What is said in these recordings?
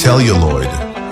celluloid.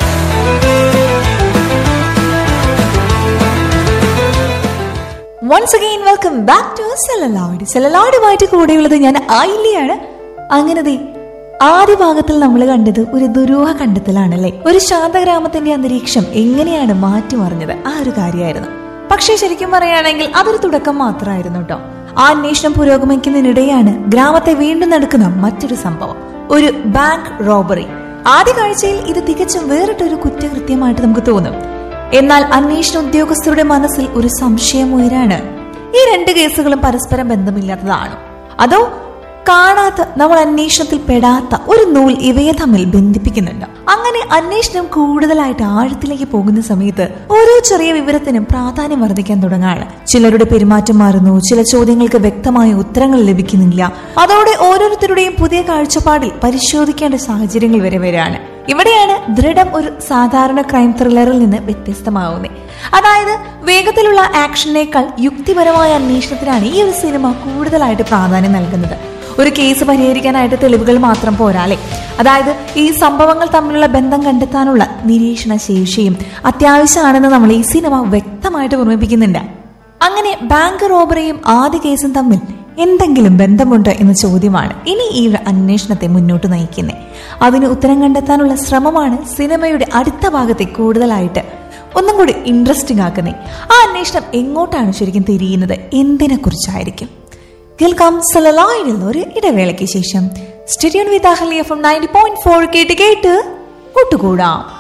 Once again welcome back to celluloid സെലലോഡുമായിട്ട് കൂടെയുള്ളത് ഞാൻ ആയില്ലയാണ് അങ്ങനെ ദേ ആദ്യ ഭാഗത്തിൽ നമ്മൾ കണ്ടത് ഒരു ദുരൂഹ കണ്ടെത്തലാണല്ലേ ഒരു ശാന്തഗ്രാമത്തിന്റെ അന്തരീക്ഷം എങ്ങനെയാണ് മാറ്റിമറിഞ്ഞത് ആ ഒരു കാര്യമായിരുന്നു പക്ഷേ ശരിക്കും പറയുകയാണെങ്കിൽ അതൊരു തുടക്കം മാത്രമായിരുന്നു കേട്ടോ ആ അന്വേഷണം പുരോഗമിക്കുന്നതിനിടെയാണ് ഗ്രാമത്തെ വീണ്ടും നടക്കുന്ന മറ്റൊരു സംഭവം ഒരു ബാങ്ക് റോബറി ആദ്യ കാഴ്ചയിൽ ഇത് തികച്ചും വേറിട്ടൊരു കുറ്റകൃത്യമായിട്ട് നമുക്ക് തോന്നും എന്നാൽ അന്വേഷണ ഉദ്യോഗസ്ഥരുടെ മനസ്സിൽ ഒരു സംശയം ഉയരാണ് ഈ രണ്ട് കേസുകളും പരസ്പരം ബന്ധമില്ലാത്തതാണ് അതോ കാണാത്ത നമ്മൾ അന്വേഷണത്തിൽ പെടാത്ത ഒരു നൂൽ ഇവയെ തമ്മിൽ ബന്ധിപ്പിക്കുന്നുണ്ട് അങ്ങനെ അന്വേഷണം കൂടുതലായിട്ട് ആഴത്തിലേക്ക് പോകുന്ന സമയത്ത് ഓരോ ചെറിയ വിവരത്തിനും പ്രാധാന്യം വർദ്ധിക്കാൻ തുടങ്ങാണ് ചിലരുടെ പെരുമാറ്റം മാറുന്നു ചില ചോദ്യങ്ങൾക്ക് വ്യക്തമായ ഉത്തരങ്ങൾ ലഭിക്കുന്നില്ല അതോടെ ഓരോരുത്തരുടെയും പുതിയ കാഴ്ചപ്പാടിൽ പരിശോധിക്കേണ്ട സാഹചര്യങ്ങൾ വരെ വരികയാണ് ഇവിടെയാണ് ദൃഢം ഒരു സാധാരണ ക്രൈം ത്രില്ലറിൽ നിന്ന് വ്യത്യസ്തമാവുന്നത് അതായത് വേഗത്തിലുള്ള ആക്ഷനേക്കാൾ യുക്തിപരമായ അന്വേഷണത്തിനാണ് ഈ ഒരു സിനിമ കൂടുതലായിട്ട് പ്രാധാന്യം നൽകുന്നത് ഒരു കേസ് പരിഹരിക്കാനായിട്ട് തെളിവുകൾ മാത്രം പോരാളെ അതായത് ഈ സംഭവങ്ങൾ തമ്മിലുള്ള ബന്ധം കണ്ടെത്താനുള്ള നിരീക്ഷണ ശേഷിയും അത്യാവശ്യമാണെന്ന് നമ്മൾ ഈ സിനിമ വ്യക്തമായിട്ട് ഓർമ്മിപ്പിക്കുന്നുണ്ട് അങ്ങനെ ബാങ്ക് റോബറിയും ആദ്യ കേസും തമ്മിൽ എന്തെങ്കിലും ബന്ധമുണ്ടോ എന്ന ചോദ്യമാണ് ഇനി ഈ ഒരു അന്വേഷണത്തെ മുന്നോട്ട് നയിക്കുന്നത് അതിന് ഉത്തരം കണ്ടെത്താനുള്ള ശ്രമമാണ് സിനിമയുടെ അടുത്ത ഭാഗത്തെ കൂടുതലായിട്ട് ഒന്നും കൂടി ഇൻട്രസ്റ്റിംഗ് ആക്കുന്നേ ആ അന്വേഷണം എങ്ങോട്ടാണ് ശരിക്കും തിരിയുന്നത് എന്തിനെ കുറിച്ചായിരിക്കും കേൾക്കാം സലലായിൽ ഒരു ഇടവേളയ്ക്ക് ശേഷം സ്റ്റേഡിയോൺ വിത്ത് അഹലി F M ninety point four കേട്ട് കേട്ട് കൂട്ടുകൂടാം